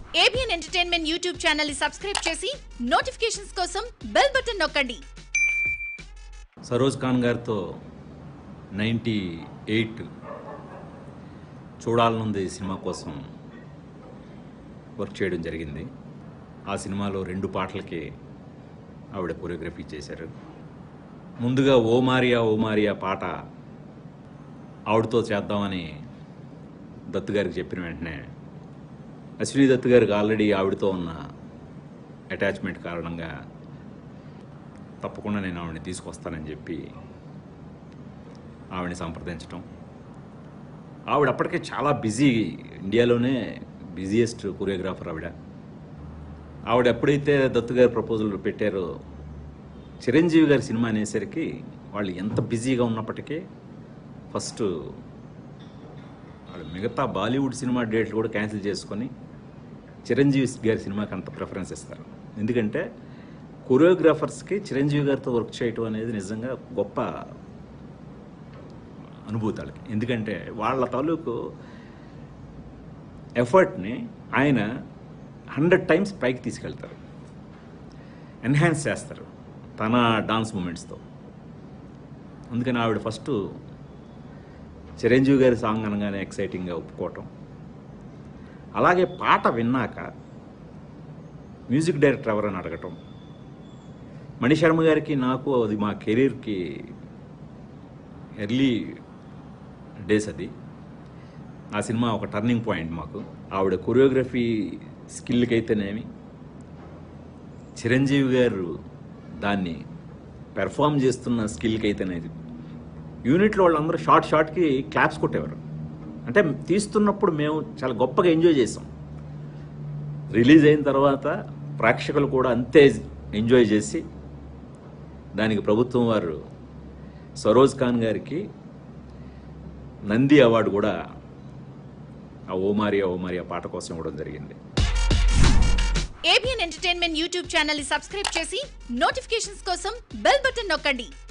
ABN entertainment YouTube channel ని subscribe చేసి notifications కోసం బెల్ బటన్ నొక్కండి సరోజ్ ఖాన్ గారితో నైంటీ ఎయిట్ చూడాలనుంది సినిమా కోసం వర్క్ చేయడం జరిగింది ఆ సినిమాలో రెండు పాటలకి ఆవిడ కొరియోగ్రఫీ చేశారు ముందుగా ఓ మారియా ఓ మారియా పాట ఆవిడతో చేద్దామని దత్తు గారికి చెప్పిన వెంటనే అశ్విని దత్తు గారికి ఆల్రెడీ ఆవిడతో ఉన్న అటాచ్మెంట్ కారణంగా తప్పకుండా నేను ఆవిడని తీసుకొస్తానని చెప్పి ఆవిడని సంప్రదించటం ఆవిడ అప్పటికే చాలా బిజీ ఇండియాలోనే బిజియెస్ట్ కొరియోగ్రాఫర్ ఆవిడ ఆవిడ ఎప్పుడైతే దత్తు గారి ప్రపోజల్ పెట్టారో చిరంజీవి గారి సినిమా అనేసరికి వాళ్ళు ఎంత బిజీగా ఉన్నప్పటికీ ఫస్ట్ వాళ్ళు మిగతా బాలీవుడ్ సినిమా డేట్లు కూడా క్యాన్సిల్ చేసుకొని చిరంజీవి గారి సినిమాకి అంత ప్రిఫరెన్స్ ఇస్తారు ఎందుకంటే కొరియోగ్రాఫర్స్కి చిరంజీవి గారితో వర్క్ చేయటం అనేది నిజంగా గొప్ప అనుభూతి వాళ్ళకి ఎందుకంటే వాళ్ళ తాలూకు ఎఫర్ట్ని ఆయన హండ్రెడ్ టైమ్స్ పైకి తీసుకెళ్తారు ఎన్హాన్స్ చేస్తారు తన డాన్స్ మూమెంట్స్తో అందుకని ఆవిడ ఫస్ట్ చిరంజీవి గారి సాంగ్ అనగానే ఎక్సైటింగ్గా ఒప్పుకోవటం అలాగే పాట విన్నాక మ్యూజిక్ డైరెక్టర్ ఎవరని అడగటం మణిశర్మ గారికి నాకు అది మా కెరీర్కి ఎర్లీ డేస్ అది ఆ సినిమా ఒక టర్నింగ్ పాయింట్ మాకు ఆవిడ కొరియోగ్రఫీ స్కిల్కి అయితేనేమి చిరంజీవి గారు దాన్ని పెర్ఫామ్ చేస్తున్న స్కిల్కి అయితేనేది యూనిట్లో వాళ్ళందరూ షార్ట్ షార్ట్కి క్లాప్స్ కొట్టేవారు అంటే తీస్తున్నప్పుడు మేము చాలా గొప్పగా ఎంజాయ్ చేసాం రిలీజ్ అయిన తర్వాత ప్రేక్షకులు కూడా అంతే ఎంజాయ్ చేసి దానికి ప్రభుత్వం వారు సరోజ్ ఖాన్ గారికి నంది అవార్డు కూడా ఆ ఓమారియా ఓమారియా పాట కోసం ఇవ్వడం జరిగింది ఏబిఎన్ ఎంటర్టైన్మెంట్ యూట్యూబ్ ఛానల్ ని సబ్స్క్రైబ్ చేసి నోటిఫికేషన్స్ కోసం బెల్ బటన్ నొక్కండి